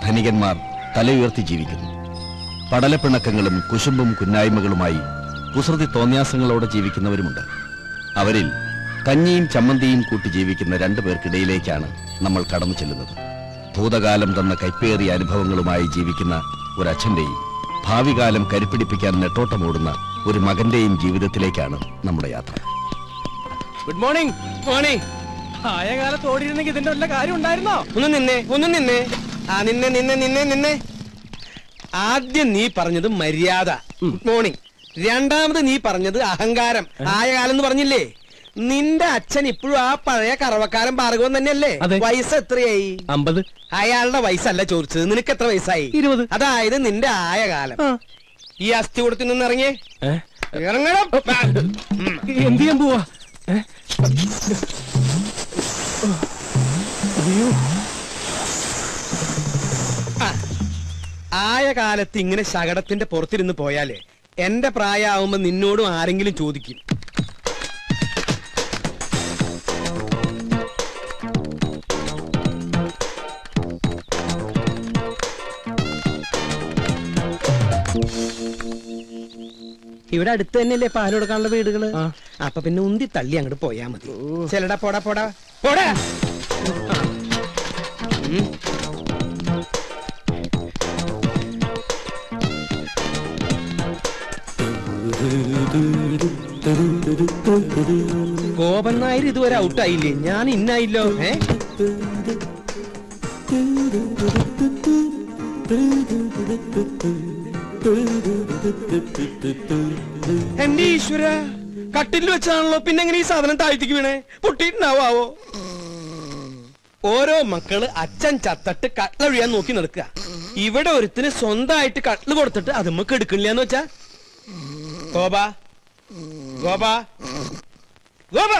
ധനികന്മാർ തലയുയർത്തി ജീവിക്കുന്നു പടലപ്പിണക്കങ്ങളും കുശുമ്പും കുന്നായ്മകളുമായി കുസൃതി തോന്യാസങ്ങളോടെ ജീവിക്കുന്നവരുമുണ്ട് അവരിൽ കഞ്ഞിയും ചമ്മന്തിയും കൂട്ടി ജീവിക്കുന്ന രണ്ടു പേർക്കിടയിലേക്കാണ് നമ്മൾ കടന്നു ചെല്ലുന്നത് ഭൂതകാലം തന്ന കൈപ്പേറിയ അനുഭവങ്ങളുമായി ജീവിക്കുന്ന ഒരച്ഛന്റെയും ഭാവി കാലം കരുപ്പിടിപ്പിക്കാൻ നെട്ടോട്ടമോടുന്ന ഒരു മകന്റെയും ജീവിതത്തിലേക്കാണ് നമ്മുടെ യാത്ര ഗുഡ് മോർണിംഗ് മോർണിംഗ് ആയ കാലത്ത് ഓടിയിരുന്നെങ്കിൽ ഇതിന്റെ വല്ല കാര്യം ഉണ്ടായിരുന്നോ ഒന്ന് നിന്നെ ഒന്ന് നിന്നെ ആ നിന്നെ നിന്നെ നിന്നെ നിന്നെ ആദ്യം നീ പറഞ്ഞത് മര്യാദ ഗുഡ് മോർണിംഗ് രണ്ടാമത് നീ പറഞ്ഞത് അഹങ്കാരം ആയ കാലം എന്ന് പറഞ്ഞില്ലേ നിന്റെ അച്ഛൻ ഇപ്പോഴും ആ പഴയ കറവക്കാരൻ ഭാർഗവൻ തന്നെയല്ലേ അതെ. വയസ്സ് എത്രയായി അമ്പത് അയാളുടെ വയസ്സല്ല ചോദിച്ചത് നിനക്ക് എത്ര വയസ്സായി ഇരുപത്. അതായത് നിന്റെ ആയ കാലം ഈ അസ്ഥി കൊടുത്തു നിന്ന് ഇറങ്ങിയേ ഏ? ഇറങ്ങണം എന്ത് ചെയ്യാൻ പോവാ ഏ? അയ്യോ ആയ കാലത്ത് ഇങ്ങനെ ശകടത്തിന്റെ പുറത്തിരുന്ന് പോയാലേ എന്റെ പ്രായമാവുമ്പോ നിന്നോടും ആരെങ്കിലും ചോദിക്കും ഇവിടെ അടുത്ത് തന്നെയല്ലേ പാൽ കൊടുക്കാനുള്ള വീടുകള് ആ. അപ്പൊ പിന്നെ ഉന്തി തള്ളി അങ്ങോട്ട് പോയാ മതി ചെല്ലടാ പോടാ പോടാ പോടാ ഉം. ഗോപൻ നായർ ഇതുവരെ ഔട്ടായില്ലേ ഞാൻ ഇന്നായില്ലോ ഏ എന്റെ ഈശ്വര കട്ടിൽ വെച്ചാണല്ലോ പിന്നെ എങ്ങനെ ഈ സാധനം താഴ്ത്തിക്ക് വീണേ പൊട്ടിയിട്ടുണ്ടാവോ ഓരോ മക്കള് അച്ഛൻ ചത്തട്ട് കട്ടിലൊഴിയാൻ നോക്കി നടക്കുക ഇവിടെ ഒരുത്തിന് സ്വന്തമായിട്ട് കട്ടില് കൊടുത്തിട്ട് അത് നമുക്ക് എടുക്കണില്ലെന്ന് വെച്ചാ ഗോപ ഗോപ ഗോപ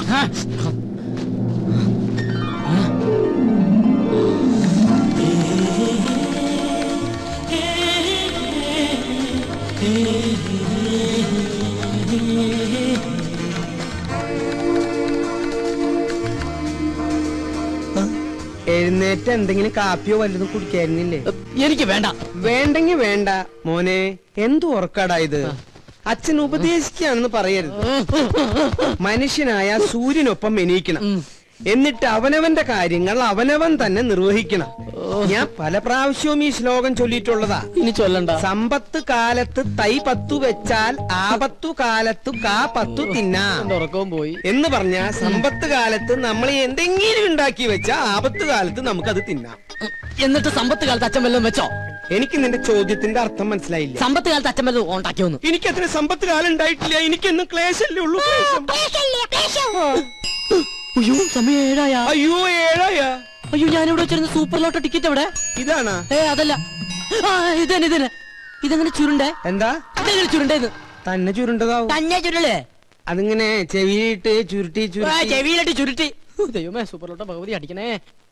എഴുന്നേറ്റ് എന്തെങ്കിലും കാപ്പിയോ വല്ലതും കുടിക്കായിരുന്നില്ലേ എനിക്ക് വേണ്ട വേണ്ടെങ്കി വേണ്ട മോനെ എന്തു ഉറക്കാടാ ഇത് അച്ഛൻ ഉപദേശിക്കുകയാണെന്ന് പറയരുത് മനുഷ്യനായ സൂര്യനൊപ്പം എണീക്കണം എന്നിട്ട് അവനവന്റെ കാര്യങ്ങൾ അവനവൻ തന്നെ നിർവഹിക്കണം ഞാൻ പല പ്രാവശ്യവും ഈ ശ്ലോകം ചൊല്ലിയിട്ടുള്ളതാ ഇനി ചൊല്ലണ്ട സമ്പത്ത് കാലത്ത് തൈ പത്തു വെച്ചാൽ ആപത്തു കാലത്തു കാ പത്തു തിന്നാം എന്റെ ഉറക്കവും പോയി എന്ന് പറഞ്ഞ സമ്പത്ത് കാലത്ത് നമ്മൾ എന്തെങ്കിലും ഉണ്ടാക്കി വെച്ചാ ആപത്ത് കാലത്ത് നമുക്കത് തിന്നാം എന്നിട്ട് സമ്പത്ത് കാലത്ത് അച്ഛൻ വല്ലതും വെച്ചോ എനിക്ക് നിന്റെ ചോദ്യത്തിന്റെ അർത്ഥം മനസ്സിലായില്ല സമ്പത്ത് കാലത്ത് അച്ഛൻ വല്ലതും ഉണ്ടാക്കിയോന്ന് എനിക്ക് അത്ര സമ്പത്ത് കാലം ഉണ്ടായിട്ടില്ല എനിക്കെന്നും ക്ലേശല്ലേ ഉള്ളൂ ക്ലേശം. ആ. അയ്യോ സമയം ഏഴായ അയ്യോ ഏഴായ അയ്യോ ഞാനിവിടെ വെച്ചിരുന്ന സൂപ്പർ ലോട്ടോ ടിക്കറ്റ് എവിടെ ഇതാണാ ഏ അതല്ല ആ ഇതന്നെ ഇതന്നെ ഇതെങ്ങനെ ചുരുണ്ടേ എന്താ ഇതെങ്ങനെ ചുരുണ്ടേന്ന് തന്നെ ചുരുണ്ടതാവും തന്നെ ചുരുളേ അതിങ്ങനെ ചെവിയിട്ട് ചുരുട്ടി ചുരുട്ടി ചെവിയിലിട്ട് ചുരുട്ടി ഹു, ദൈവമേ സൂപ്പർ ലോട്ടോ ഭഗവതി അടിക്കണേ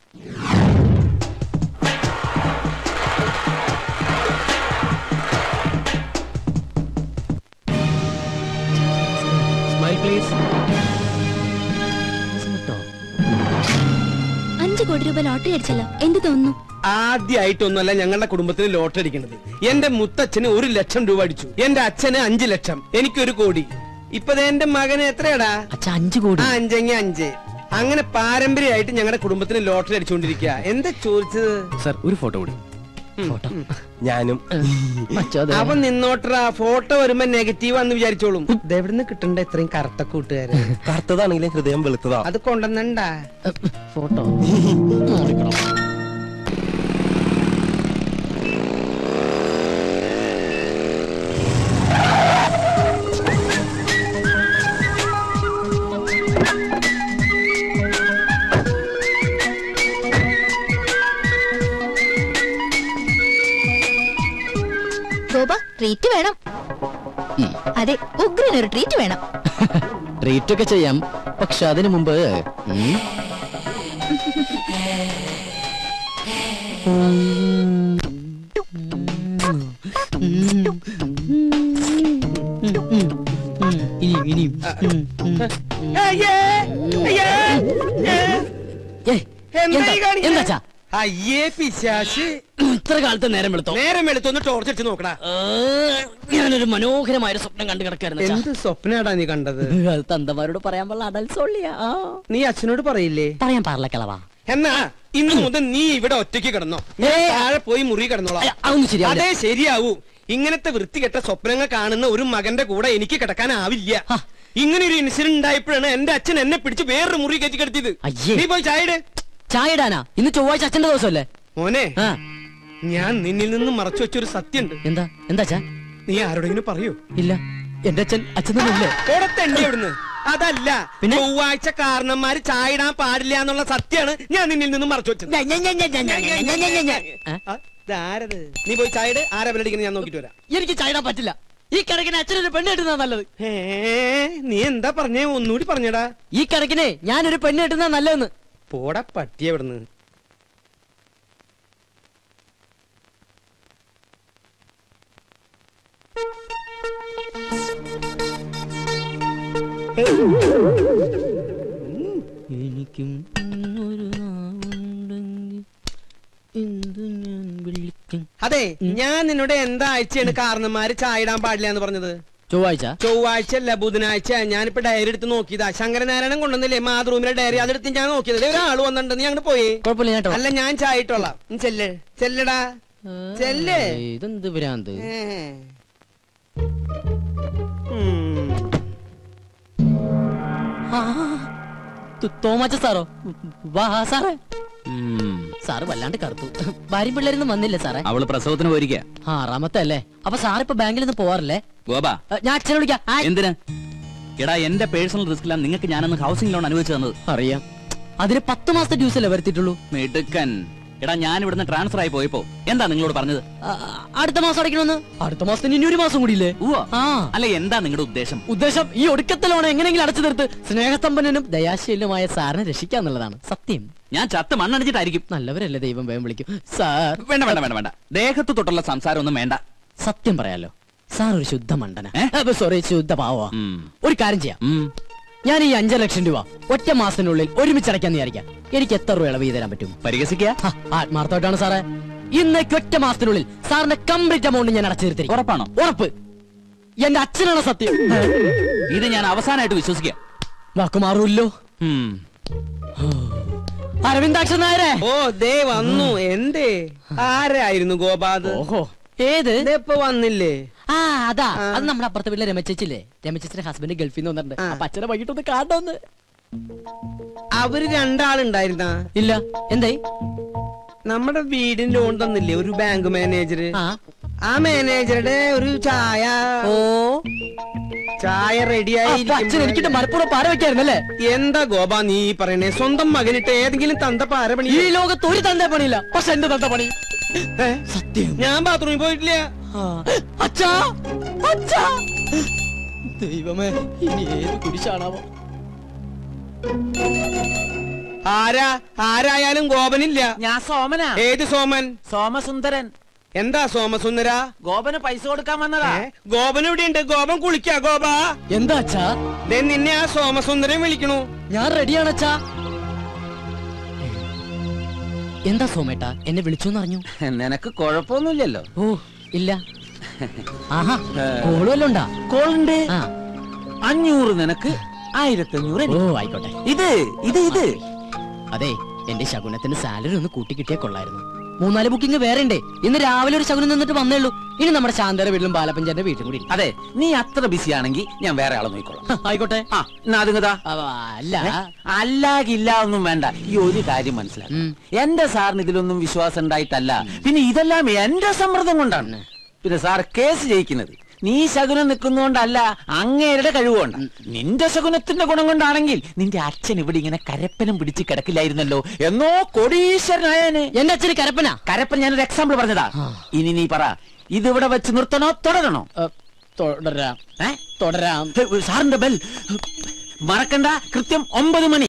സ്മൈൽ പ്ലീസ് അഞ്ചു കോടി രൂപ ലോട്ടറി അടിച്ചല്ലോ എന്ത് തോന്നുന്നു ആദ്യമായിട്ടൊന്നുമല്ല ഞങ്ങളുടെ കുടുംബത്തിന് ലോട്ടറി അടിക്കണത് എന്റെ മുത്തച്ഛന് ഒരു ലക്ഷം രൂപ അടിച്ചു എന്റെ അച്ഛന് അഞ്ചു ലക്ഷം എനിക്കൊരു കോടി ഇപ്പൊ ദേ എന്റെ മകന് എത്രയാടാ അച്ഛാ അഞ്ചു കോടി ആ അഞ്ചെങ്കി അഞ്ച് അങ്ങനെ പാരമ്പര്യമായിട്ട് ഞങ്ങളുടെ കുടുംബത്തിന് ലോട്ടറി അടിച്ചുകൊണ്ടിരിക്കുക എന്താ ചോദിച്ചത് സർ ഒരു ഫോട്ടോ കൂടി ഞാനും അച്ഛാ ദേ. അവൻ നിന്നോട്ടറാ ഫോട്ടോ വരുമ്പോ നെഗറ്റീവ് ആന്ന് വിചാരിച്ചോളും ഇതെവിടുന്ന് കിട്ടണ്ട ഇത്രയും കറുത്ത കൂട്ടുകാരെ കറുത്തതാണെങ്കിലും ഹൃദയം വെളുത്തതാ അത് കൊണ്ടുവന്നണ്ടാ ഫോട്ടോ നോടിക്കണം ഗോപ ട്രീറ്റ് വേണം അതെ ഉഗ്രനൊരു ട്രീറ്റ് വേണം ട്രീറ്റ് ഒക്കെ ചെയ്യാം പക്ഷെ അതിനു മുമ്പ് ഉം, ഇനിയും ഇനിയും ഉം, ഉം. ഏയ്, എന്താ എന്താ ഈ കാണിക്കണേ? എന്താച്ചാ അയ്യേ പിശാശ് ഇത്ര കാലത്ത് നേരം വെളുത്തോ നേരം വെളുത്തൊന്ന് ടോർച്ച് അടിച്ച് നോക്കടാ ഏ, ഞാനൊരു മനോഹരമായ ഒരു സ്വപ്നം കണ്ടു കിടക്കായിരുന്നു അച്ഛാ. എന്ത് സ്വപ്നാടാ നീ കണ്ടത് അത് തന്തമാരോട് പറയാൻ പാടില്ല അടൽസോളിയാ നീ അച്ഛനോട് പറയില്ലേ പറയാൻ പാടില്ല കളവാ എന്നാ ഇന്ന് മുതൽ നീ ഇവിടെ ഒറ്റയ്ക്ക് കിടന്നോ ഞാൻ ഏയ്. താഴെ പോയി മുറി കിടന്നോളാം അയ്യ, അതൊന്നും ശരിയാവില്ല. അതേ ശരിയാവൂ ഇങ്ങനത്തെ വൃത്തികെട്ട സ്വപ്നങ്ങൾ കാണുന്ന ഒരു മകന്റെ കൂടെ എനിക്ക് കിടക്കാനാവില്ല ഹ. ഇങ്ങനെ ഒരു ഇൻസിഡന്റ് ഉണ്ടായപ്പോഴാണ് എന്റെ അച്ഛൻ എന്നെ പിടിച്ച് വേറൊരു മുറി കയറ്റി കിടത്തിയത് അയ്യേ. നീ പോയി ചായയുടെ ചായ ഇടാനാ ഇന്ന് ചൊവ്വാഴ്ച അച്ഛന്റെ ദിവസമല്ലേ മോനെ ആ ഞാൻ നിന്നിൽ നിന്ന് മറച്ചു വെച്ചൊരു സത്യമുണ്ട് എന്താ എന്താ അച്ഛാ നീ ആരോടെങ്കിലും പറയൂ ഇല്ല എന്റെ അച്ഛൻ അച്ഛൻ തന്നെ ഇല്ലേ ഓടത്തണ്ടി അവിടുന്ന് അതല്ല പിന്നെ? ചൊവ്വാഴ്ച കാരണന്മാര് ചായ ഇടാൻ പാടില്ല എന്നുള്ള സത്യമാണ് ഞാൻ നിന്നിൽ നിന്ന് മറച്ചു വെച്ചത് ഏ? ആ, ഇതാരത് നീ പോയി ചായ ഇട് ആരാ ബലടിക്കുന്നത് ഞാൻ നോക്കിട്ട് വരാം എനിക്ക് ചായ ഇടാൻ പറ്റില്ല ഈ കണക്കിന് അച്ഛനൊരു പെണ്ണ് കിട്ടുന്നതാ നല്ലത് ഏ നീ എന്താ പറഞ്ഞേ ഒന്നുകൂടി പറഞ്ഞടാ ഈ കണക്കിനെ ഞാനൊരു പെണ്ണ് കിട്ടുന്നതാ നല്ലതെന്ന് പോടാ പട്ടി അവിടുന്ന് എനിക്കും ഒരു നാവുണ്ടെങ്കിൽ എന്തു ഞാൻ വിളിക്കും അതെ ഞാൻ നിന്നോട് എന്താ ആഴ്ചയാണ് കാരണന്മാര് ചായ ഇടാൻ പാടില്ല എന്ന് പറഞ്ഞത് ചൊവ്വാഴ്ച ചൊവ്വാഴ്ച അല്ല ബുധനാഴ്ച ഞാനിപ്പോ ഡയറി എടുത്ത് നോക്കിയതാ ശങ്കരനാരായണൻ കൊണ്ടുവന്നില്ലേ മാതൃഭൂമിയിലെ ഡയറി അതെടുത്ത് ഞാൻ നോക്കിയത് ഒരാൾ വന്നിട്ടുണ്ട് നീ അങ്ങോട്ട് പോയി കുഴപ്പമില്ല ഞാൻ ഇട്ടോ. അല്ല ഞാൻ ചായ ഇട്ടോളാം നീ ചെല്ല് ചെല്ലടാ ചെല്ല് ഏയ്, ഇതെന്ത് ഭ്രാന്ത് ഏ. ഉം. ആ, തു- തോമാച്ച സാറോ വാ സാറേ സാറ് വല്ലാണ്ട് കറുത്തു ഭാര്യയും പിള്ളേരൊന്നും വന്നില്ലേ സാറേ അവള് പ്രസവത്തിന് പോയിരിക്കുക ആറാമത്തെ അല്ലേ അപ്പൊ സാറിപ്പോ ബാങ്കിൽ നിന്ന് പോവാറില്ലേ ഗോപ ഏ, ഞാൻ അച്ഛനെ വിളിക്കാം ആ, എന്തിന് എടാ എന്റെ പേഴ്സണൽ റിസ്കിലാണ് നിങ്ങൾക്ക് ഞാനന്ന് ഹൗസിംഗ് ലോൺ അനുവദിച്ചു തന്നത് അറിയാം അതിന് പത്ത് മാസത്തെ ഡ്യൂസ് അല്ലേ വരുത്തിയിട്ടുള്ളൂ മിടുക്കൻ എടാ ഞാൻ ഇവിടുന്ന് ട്രാൻസ്ഫർ ആയി പോയപ്പോ എന്താ നിങ്ങളോട് പറഞ്ഞത് ആ, അടുത്ത മാസം അടയ്ക്കണമെന്ന് അടുത്ത മാസത്തിന് ഇനി ഒരു മാസം കൂടിയില്ലേ ഉവ്വ. ആ അല്ല എന്താ നിങ്ങളുടെ ഉദ്ദേശം ഉദ്ദേശം ഈ ഒടുക്കത്തെ ലോൺ എങ്ങനെയെങ്കിലും അടച്ചു തീർത്ത് സ്നേഹസമ്പന്നനും ദയാശീലനുമായ സാറിനെ രക്ഷിക്കാന്നുള്ളതാണ് സത്യം ഞാൻ ചത്ത് മണ്ണടിച്ചിട്ടായിരിക്കും നല്ലവരല്ലേ ദൈവം വേഗം വിളിക്കും സാർ വേണ്ട വേണ്ട വേണ്ട വേണ്ട ദേഹത്ത് തൊട്ടുള്ള സംസാരം ഒന്നും വേണ്ട സത്യം പറയാലോ സാർ ഒരു ശുദ്ധ മണ്ടന ഏ? സോറി ശുദ്ധ പാവ ഉം. ഒരു കാര്യം ചെയ്യാം ഉം. ഞാൻ ഈ അഞ്ചര ലക്ഷം രൂപ ഒറ്റ മാസത്തിനുള്ളിൽ ഒരുമിച്ച് അടയ്ക്കാന്ന് വിചാരിക്കാം എനിക്ക് എത്ര രൂപ ഇളവ് ചെയ്ത് തരാൻ പറ്റും പരിഹസിക്കുക ഹ, ആത്മാർത്ഥമായിട്ടാണ് സാറേ ഇന്നേക്ക് ഒറ്റ മാസത്തിനുള്ളിൽ സാറിന്റെ കംപ്ലീറ്റ് എമൗണ്ട് ഞാൻ അടച്ചു തീർത്തിരിക്കും ഉറപ്പാണോ ഉറപ്പ് എന്റെ അച്ഛനാണ് സത്യം ഇത് ഞാൻ അവസാനമായിട്ട് വിശ്വസിക്കാം വാക്കു മാറൂല്ലോ ഉം. അരവിന്ദാക്ഷൻ നായരെ ഓ ദേ വന്നു എന്തേ ആരായിരുന്നു ഗോപാത് ഓഹോ ഏത് ഇപ്പൊ വന്നില്ലേ ആ അതാ അത് നമ്മുടെ അപ്പുറത്തെ വീട്ടിലെ രമച്ചേച്ചില്ലേ രമച്ചേച്ചിന്റെ ഹസ്ബൻഡ് ഗൾഫിൽ നിന്ന് വന്നിട്ടുണ്ട് ആ. അപ്പൊ അച്ഛനെ വൈകിട്ടൊന്ന് കാണണമെന്ന് അവര് രണ്ടാളുണ്ടായിരുന്ന ഇല്ല എന്തേ നമ്മുടെ വീടിന് ലോൺ തന്നില്ലേ ഒരു ബാങ്ക് മാനേജർ ആ ആ മാനേജറുടെ ഒരു ചായ ഓ ചായ അപ്പൊ റെഡിയായി അച്ഛൻ എനിക്കിട്ട് മലപ്പുറം പാര വെക്കായിരുന്നല്ലേ എന്താ ഗോപ നീ പറയണേ സ്വന്തം മകനിട്ട് ഏതെങ്കിലും തന്ത പാര പണി ഈ ലോകത്ത് ഒരു തന്ത പണിയില്ല പക്ഷെ എന്റെ തന്ത പണി ഏ? സത്യം ഞാൻ ബാത്റൂമിൽ പോയിട്ടില്ല അച്ഛാ അച്ഛാ ദൈവമേ ഇനി ഏത് കുരിശാണാവോ ആരാ ആരായാലും ഗോപനില്ല ഞാൻ സോമനാ ഏത് സോമൻ സോമസുന്ദരൻ എന്താ സോമസുന്ദര ഗോപന് പൈസ കൊടുക്കാൻ വന്നതാ ഗോപൻ ഇവിടെയുണ്ട് ഗോപൻ കുളിക്കാ ഗോപ എന്താ അച്ഛാ ദേ നിന്നെ ആ സോമസുന്ദരൻ വിളിക്കണു ഞാൻ റെഡിയാണ് അച്ഛാ എന്താ സോമേട്ട എന്നെ വിളിച്ചു അറിഞ്ഞു നിനക്ക് കുഴപ്പമൊന്നുമില്ലല്ലോ ഓ ഇല്ല ആഹാ കോള് വല്ലതും ഉണ്ടാ കോളുണ്ട് ആ അഞ്ഞൂറ് നിനക്ക് ആയിരത്തി അഞ്ഞൂറ് ഓ എനിക്ക്. ആയിക്കോട്ടെ ഇത് ഇത് ഇത് അതെ എന്റെ ശകുനത്തിന് സാലറി ഒന്ന് കൂട്ടി കിട്ടിയാ കൊള്ളായിരുന്നു മൂന്നാല് ബുക്കിംഗ് വേറെ ഉണ്ട് ഇന്ന് രാവിലെ ഒരു ശകുനം നിന്നിട്ട് വന്നേ ഉള്ളൂ ഇനി നമ്മുടെ ശാന്തര വീട്ടിലും ബാലപ്പഞ്ചാന്റെ വീട്ടിലും കൂടി ഇരിക്കാം. അതെ നീ അത്ര ബിസി ആണെങ്കിൽ ഞാൻ വേറെ ആളെ നോക്കിക്കോളാം ഹ, ആയിക്കോട്ടെ ആ എന്നാ അതുങ്ങതാ അവ, അല്ല അല്ലാകില്ല ഒന്നും വേണ്ട ഈ ഒരു കാര്യം മനസ്സിലാക്കും ഉം. എന്റെ സാറിന് ഇതിലൊന്നും വിശ്വാസം ഉണ്ടായിട്ടല്ല പിന്നെ ഇതെല്ലാം എന്റെ സമ്മർദ്ദം കൊണ്ടാണ് പിന്നെ സാർ കേസ് ജയിക്കുന്നത് നീ ശകുനം നിൽക്കുന്നോണ്ടല്ല അങ്ങേരുടെ കഴിവുകൊണ്ട് നിന്റെ ശകുനത്തിന്റെ ഗുണം കൊണ്ടാണെങ്കിൽ നിന്റെ അച്ഛൻ ഇവിടെ ഇങ്ങനെ കരപ്പനം പിടിച്ച് കിടക്കില്ലായിരുന്നല്ലോ എന്നോ കൊടീശ്വരനായനെ എന്റെ അച്ഛന് കരപ്പന കരപ്പൻ ഞാനൊരു എക്സാമ്പിൾ പറഞ്ഞതാ ഇനി നീ പറ ഇതിവിടെ വെച്ച് നിർത്തണോ തുടരണോ തുടരാം ഏ തുടരാം സാറിന്റെ ബെൽ മറക്കണ്ട കൃത്യം ഒമ്പത് മണി